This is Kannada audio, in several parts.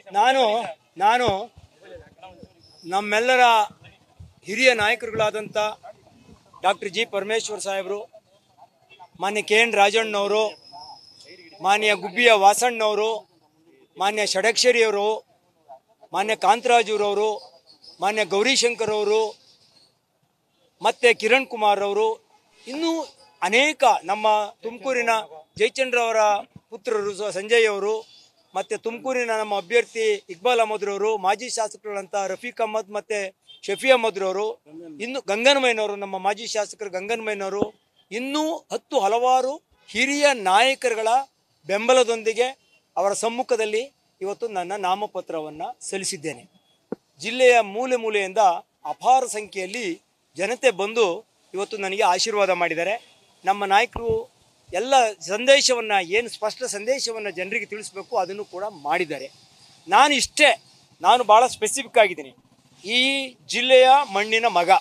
ನಾನು ನಾನು ನಮ್ಮೆಲ್ಲರ ಹಿರಿಯ ನಾಯಕರುಗಳಾದಂಥ ಡಾಕ್ಟರ್ ಜಿ ಪರಮೇಶ್ವರ್ ಸಾಹೇಬರು ಮಾನ್ಯ ಕೆ ಎನ್ ರಾಜಣ್ಣವರು ಮಾನ್ಯ ಗುಬ್ಬಿಯ ವಾಸಣ್ಣವರು ಮಾನ್ಯ ಷಡಕ್ಷರಿಯವರು ಮಾನ್ಯ ಕಾಂತರಾಜುರವರು ಮಾನ್ಯ ಗೌರಿಶಂಕರ್ ಅವರು ಮತ್ತು ಕಿರಣ್ ಕುಮಾರ್ ಅವರು ಇನ್ನೂ ಅನೇಕ ನಮ್ಮ ತುಮಕೂರಿನ ಜಯಚಂದ್ರವರ ಪುತ್ರರು ಸ- ಸಂಜಯ್ ಅವರು ಮತ್ತು ತುಮಕೂರಿನ ನಮ್ಮ ಅಭ್ಯರ್ಥಿ ಇಕ್ಬಾಲ್ ಅಹಮದ್ರವರು ಮಾಜಿ ಶಾಸಕರುಗಳಂತ ರಫೀಕ್ ಅಹಮದ್ ಮತ್ತು ಶಫಿ ಅಹಮದ್ರವರು ಇನ್ನು ಗಂಗನಮಯ್ಯನವರು ನಮ್ಮ ಮಾಜಿ ಶಾಸಕರು ಗಂಗನಮಯ್ಯನವರು ಇನ್ನೂ ಹತ್ತು ಹಲವಾರು ಹಿರಿಯ ನಾಯಕರುಗಳ ಬೆಂಬಲದೊಂದಿಗೆ ಅವರ ಸಮ್ಮುಖದಲ್ಲಿ ಇವತ್ತು ನನ್ನ ನಾಮಪತ್ರವನ್ನು ಸಲ್ಲಿಸಿದ್ದೇನೆ ಜಿಲ್ಲೆಯ ಮೂಲೆ ಮೂಲೆಯಿಂದ ಅಪಾರ ಸಂಖ್ಯೆಯಲ್ಲಿ ಜನತೆ ಬಂದು ಇವತ್ತು ನನಗೆ ಆಶೀರ್ವಾದ ಮಾಡಿದ್ದಾರೆ ನಮ್ಮ ನಾಯಕರು ಎಲ್ಲ ಸಂದೇಶವನ್ನು ಏನು ಸ್ಪಷ್ಟ ಸಂದೇಶವನ್ನು ಜನರಿಗೆ ತಿಳಿಸ್ಬೇಕು ಅದನ್ನು ಕೂಡ ಮಾಡಿದ್ದಾರೆ ನಾನು ಇಷ್ಟೇ ನಾನು ಭಾಳ ಸ್ಪೆಸಿಫಿಕ್ ಆಗಿದ್ದೀನಿ ಈ ಜಿಲ್ಲೆಯ ಮಣ್ಣಿನ ಮಗ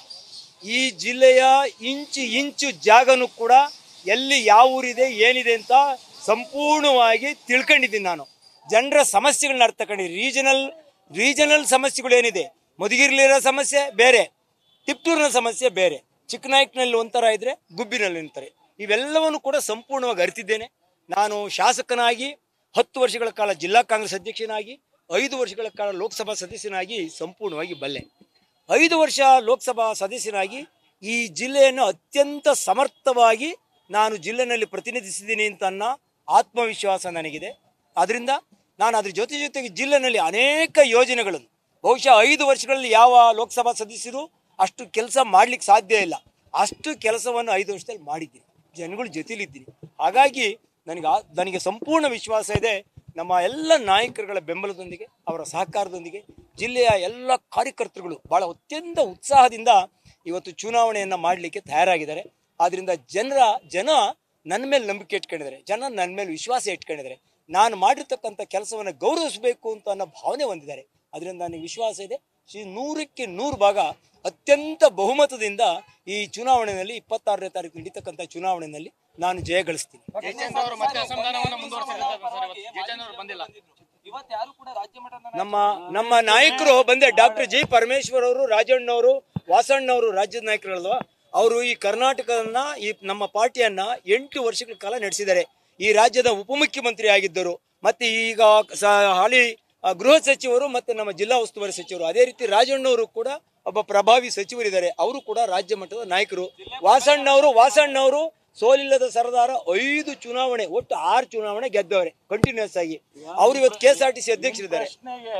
ಈ ಜಿಲ್ಲೆಯ ಇಂಚು ಇಂಚು ಜಾಗನೂ ಕೂಡ ಎಲ್ಲಿ ಯಾವ ಊರಿದೆ ಏನಿದೆ ಅಂತ ಸಂಪೂರ್ಣವಾಗಿ ತಿಳ್ಕೊಂಡಿದ್ದೀನಿ ನಾನು ಜನರ ಸಮಸ್ಯೆಗಳನ್ನ ಅರ್ಥ ಕಂಡಿದ್ದೀನಿ ರೀಜನಲ್ ರೀಜನಲ್ ಸಮಸ್ಯೆಗಳೇನಿದೆ ಮಧುಗಿರಿಲಿರೋ ಸಮಸ್ಯೆ ಬೇರೆ ತಿಪ್ಟೂರಿನ ಸಮಸ್ಯೆ ಬೇರೆ ಚಿಕ್ಕನಾಯಕನಲ್ಲಿ ಒಂಥರ ಇದ್ರೆ ಗುಬ್ಬಿನಲ್ಲಿ ಒಂಥರ ಇವೆಲ್ಲವನ್ನು ಕೂಡ ಸಂಪೂರ್ಣವಾಗಿ ಅರಿತಿದ್ದೇನೆ ನಾನು ಶಾಸಕನಾಗಿ ಹತ್ತು ವರ್ಷಗಳ ಕಾಲ ಜಿಲ್ಲಾ ಕಾಂಗ್ರೆಸ್ ಅಧ್ಯಕ್ಷನಾಗಿ ಐದು ವರ್ಷಗಳ ಕಾಲ ಲೋಕಸಭಾ ಸದಸ್ಯನಾಗಿ ಸಂಪೂರ್ಣವಾಗಿ ಬಲ್ಲೆ ಐದು ವರ್ಷ ಲೋಕಸಭಾ ಸದಸ್ಯನಾಗಿ ಈ ಜಿಲ್ಲೆಯನ್ನು ಅತ್ಯಂತ ಸಮರ್ಥವಾಗಿ ನಾನು ಜಿಲ್ಲೆನಲ್ಲಿ ಪ್ರತಿನಿಧಿಸಿದ್ದೀನಿ ಅಂತ ಅನ್ನೋ ಆತ್ಮವಿಶ್ವಾಸ ನನಗಿದೆ ಅದರಿಂದ ನಾನು ಅದ್ರ ಜೊತೆ ಜೊತೆಗೆ ಜಿಲ್ಲೆನಲ್ಲಿ ಅನೇಕ ಯೋಜನೆಗಳನ್ನು ಬಹುಶಃ ಐದು ವರ್ಷಗಳಲ್ಲಿ ಯಾವ ಲೋಕಸಭಾ ಸದಸ್ಯರು ಅಷ್ಟು ಕೆಲಸ ಮಾಡ್ಲಿಕ್ಕೆ ಸಾಧ್ಯ ಇಲ್ಲ ಅಷ್ಟು ಕೆಲಸವನ್ನು ಐದು ವರ್ಷದಲ್ಲಿ ಮಾಡಿದ್ದೀನಿ ಜನಗಳ ಜೊತೆಲಿದ್ದೀನಿ ಹಾಗಾಗಿ ನನಗೆ ಆ- ನನಗೆ ಸಂಪೂರ್ಣ ವಿಶ್ವಾಸ ಇದೆ ನಮ್ಮ ಎಲ್ಲ ನಾಯಕರುಗಳ ಬೆಂಬಲದೊಂದಿಗೆ ಅವರ ಸಹಕಾರದೊಂದಿಗೆ ಜಿಲ್ಲೆಯ ಎಲ್ಲ ಕಾರ್ಯಕರ್ತರುಗಳು ಬಹಳ ಅತ್ಯಂತ ಉತ್ಸಾಹದಿಂದ ಇವತ್ತು ಚುನಾವಣೆಯನ್ನು ಮಾಡಲಿಕ್ಕೆ ತಯಾರಾಗಿದ್ದಾರೆ ಆದ್ರಿಂದ ಜನರ ಜನ ನನ್ನ ಮೇಲೆ ನಂಬಿಕೆ ಇಟ್ಕೊಂಡಿದ್ದಾರೆ ಜನ ನನ್ನ ಮೇಲೆ ವಿಶ್ವಾಸ ಇಟ್ಕೊಂಡಿದ್ದಾರೆ ನಾನು ಮಾಡಿರ್ತಕ್ಕಂಥ ಕೆಲಸವನ್ನು ಗೌರವಿಸಬೇಕು ಅಂತ ಅನ್ನೋ ಭಾವನೆ ಹೊಂದಿದ್ದಾರೆ ಅದರಿಂದ ನನಗೆ ವಿಶ್ವಾಸ ಇದೆ ಶ್ರೀ ನೂರಕ್ಕೆ ನೂರು ಭಾಗ ಅತ್ಯಂತ ಬಹುಮತದಿಂದ ಈ ಚುನಾವಣೆಯಲ್ಲಿ ಇಪ್ಪತ್ತಾರನೇ ತಾರೀಕು ನಡೀತಕ್ಕಂಥ ಚುನಾವಣೆಯಲ್ಲಿ ನಾನು ಜಯ ಗಳಿಸ್ತೀನಿ ಜಯಚಂದ್ರ ಅವರು ಮತ್ತೆ ಅಸಮಾಧಾನವನ್ನ ಮುಂದುವರಿಸಿದ್ದಾರೆ ಸರ್ ಇವತ್ತು. ಜಯಚಂದ್ರ ಅವರು ಬಂದಿಲ್ಲ ಇವತ್ತು ಯಾರು ಕೂಡ ರಾಜ್ಯ ಮಟ್ಟದ ನಮ್ಮ ನಮ್ಮ ನಾಯಕರು ಬಂದೆ ಡಾಕ್ಟರ್ ಜಿ ಪರಮೇಶ್ವರ್ ಅವರು ರಾಜಣ್ಣವರು ವಾಸಣ್ಣವರು ರಾಜ್ಯದ ನಾಯಕರಲ್ವಾ ಅವರು ಈ ಕರ್ನಾಟಕವನ್ನ ಈ ನಮ್ಮ ಪಾರ್ಟಿಯನ್ನ ಎಂಟು ವರ್ಷಗಳ ಕಾಲ ನಡೆಸಿದ್ದಾರೆ ಈ ರಾಜ್ಯದ ಉಪಮುಖ್ಯಮಂತ್ರಿ ಆಗಿದ್ದರು ಮತ್ತೆ ಈಗ ಸ- ಹಾಲಿ ಆ, ಗೃಹ ಸಚಿವರು ಮತ್ತೆ ನಮ್ಮ ಜಿಲ್ಲಾ ಉಸ್ತುವಾರಿ ಸಚಿವರು ಅದೇ ರೀತಿ ರಾಜಣ್ಣವರು ಕೂಡ ಒಬ್ಬ ಪ್ರಭಾವಿ ಸಚಿವರಿದ್ದಾರೆ ಅವರು ಕೂಡ ರಾಜ್ಯ ಮಟ್ಟದ ನಾಯಕರು ವಾಸಣ್ಣವರು ವಾಸಣ್ಣವರು ಸೋಲಿಲ್ಲದ ಸರದಾರ ಐದು ಚುನಾವಣೆ ಒಟ್ಟು ಆರು ಚುನಾವಣೆ ಗೆದ್ದವರೆ ಕಂಟಿನ್ಯೂಸ್ ಆಗಿ ಅವರು ಇವತ್ತು K S R T C ಅಧ್ಯಕ್ಷರಿದ್ದಾರೆ ಪ್ರಶ್ನೆಗೆ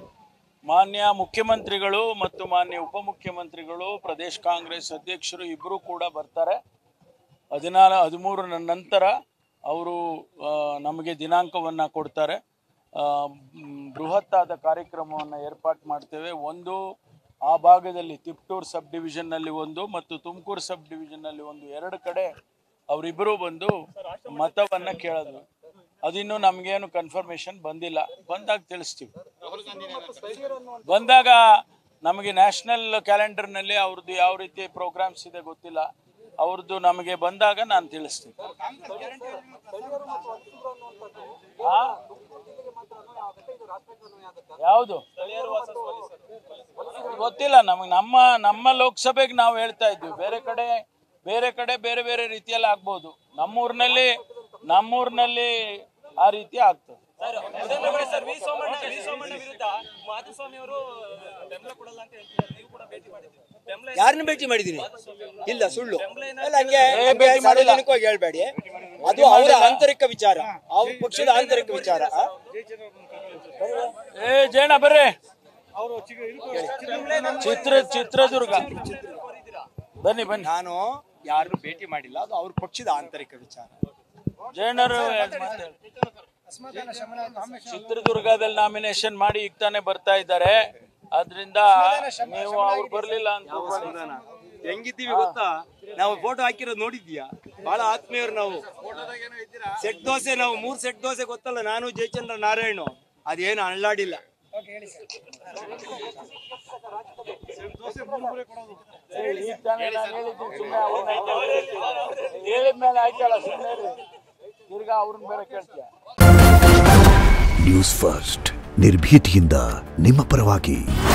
ಮಾನ್ಯ ಮುಖ್ಯಮಂತ್ರಿಗಳು ಮತ್ತು ಮಾನ್ಯ ಉಪಮುಖ್ಯಮಂತ್ರಿಗಳು ಪ್ರದೇಶ್ ಕಾಂಗ್ರೆಸ್ ಅಧ್ಯಕ್ಷರು ಇಬ್ಬರು ಕೂಡ ಬರ್ತಾರೆ ಹದಿನಾಲ ಹದಿಮೂರರ ನಂತರ ಅವರು ಆ, ನಮಗೆ ದಿನಾಂಕವನ್ನು ಕೊಡ್ತಾರೆ ಆ, ಮ್, ಬೃಹತ್ತಾದ ಕಾರ್ಯಕ್ರಮವನ್ನು ಏರ್ಪಾಟ್ ಮಾಡ್ತೇವೆ ಒಂದು ಆ ಭಾಗದಲ್ಲಿ ತಿಪ್ಟೂರ್ ಸಬ್ ಡಿವಿಷನ್ನಲ್ಲಿ ಒಂದು ಮತ್ತು ತುಮಕೂರು ಸಬ್ ಡಿವಿಷನ್ನಲ್ಲಿ ಒಂದು ಎರಡು ಕಡೆ ಅವರಿಬ್ಬರು ಬಂದು ಮತವನ್ನು ಕೇಳಿದ್ರು ಅದಿನ್ನೂ ನಮಗೇನು ಕನ್ಫರ್ಮೇಷನ್ ಬಂದಿಲ್ಲ ಬಂದಾಗ ತಿಳಿಸ್ತೀವಿ ಬಂದಾಗ ನಮಗೆ ನ್ಯಾಷನಲ್ ಕ್ಯಾಲೆಂಡರ್ನಲ್ಲಿ ಅವ್ರದ್ದು ಯಾವ ರೀತಿ ಪ್ರೋಗ್ರಾಮ್ಸ್ ಇದೆ ಗೊತ್ತಿಲ್ಲ ಅವ್ರದ್ದು ನಮಗೆ ಬಂದಾಗ ನಾನು ತಿಳಿಸ್ತೀನಿ ಆ? ಯಾವುದು ಗೊತ್ತಿಲ್ಲ ನಮಗೆ ನಮ್ಮ ನಮ್ಮ ಲೋಕಸಭೆಗೆ ನಾವು ಹೇಳ್ತಾ ಇದ್ವಿ ಬೇರೆ ಕಡೆ ಬೇರೆ ಕಡೆ ಬೇರೆ ಬೇರೆ ರೀತಿಯಲ್ಲಿ ಆಗ್ಬೋದು ನಮ್ಮೂರಿನಲ್ಲಿ ನಮ್ಮೂರಿನಲ್ಲಿ ಆ ರೀತಿ ಆಗ್ತದೆ sir V Somanna V Somanna ವಿರುದ್ಧ ಮಾಧುಸ್ವಾಮಿ ಅವರು ಬೆಂಬಲ ಕೊಡಲ್ಲ ಅಂತ ಹೇಳ್ತಿದ್ದಾರೆ ನೀವು ಕೂಡ ಭೇಟಿ ಮಾಡಿದ್ದೀರಿ ಬೆಂಬಲ ಯಾರನ್ನ ಭೇಟಿ ಮಾಡಿದೀನಿ ಇಲ್ಲ ಸುಳ್ಳು ಅಲ್ಲ ಹಂಗೆ ಏ, ಹಂಗೆ ಭೇಟಿ ಮಾಡಿಲ್ಲ. ಸಾರ್ವಜನಿಕವಾಗಿ ಹೇಳ್ಬೇಡಿ ಅದು ಅವರ ಆಂತರಿಕ ವಿಚಾರ ಅವ್ರ ಪಕ್ಷದ ಆಂತರಿಕ ವಿಚಾರ ಆ? ಏ ಜೇಣ ಬರ್ರಿ ಚಿತ್ರ ಚಿತ್ರದುರ್ಗ ಬನ್ನಿ ಬನ್ನಿ ನಾನು ಯಾರನ್ನು ಭೇಟಿ ಮಾಡಿಲ್ಲ ಅದು ಅವ್ರ ಪಕ್ಷದ ಆಂತರಿಕ ವಿಚಾರ ಜೈನರು ಚಿತ್ರದುರ್ಗದಲ್ಲಿ ನಾಮಿನೇಷನ್ ಮಾಡಿ ಈಗ ತಾನೇ ಬರ್ತಾ ಇದ್ದಾರೆ ಆದ್ರಿಂದ ನೀವು ಅವ್ರು ಬರ್ಲಿಲ್ಲ ಅಂತ ಹೆಂಗಿದ್ದೀವಿ ಗೊತ್ತಾ ನಾವು ಫೋಟೋ ಹಾಕಿರೋದು ನೋಡಿದ್ಯಾ ಬಹಳ ಆತ್ಮೀಯರು ನಾವು ಸೆಟ್ ದೋಸೆ ನಾವು ಮೂರ್ ಸೆಟ್ ದೋಸೆ ಗೊತ್ತಲ್ಲ ನಾನು ಜಯಚಂದ್ರ ನಾರಾಯಣ ಅದೇನು ಅಳ್ಳಾಡಿಲ್ಲ ಈಗ ತಾನೇ ನಾನು ಹೇಳಿದ್ದು ಸುಮ್ಮನೆ ಅವ್ರನ್ನ ಹೇಳಿದ್ಮೇಲೆ ಆಯ್ತಲ್ಲ ಸುಮ್ಮನೆ ತಿರ್ಗಾ ಅವ್ರನ್ನ ಬೇರೆ ಕೇಳ್ತೀಯ ನ್ಯೂಸ್ ಫಸ್ಟ್ ನಿರ್ಭೀತಿಯಿಂದ ನಿಮ್ಮ ಪರವಾಗಿ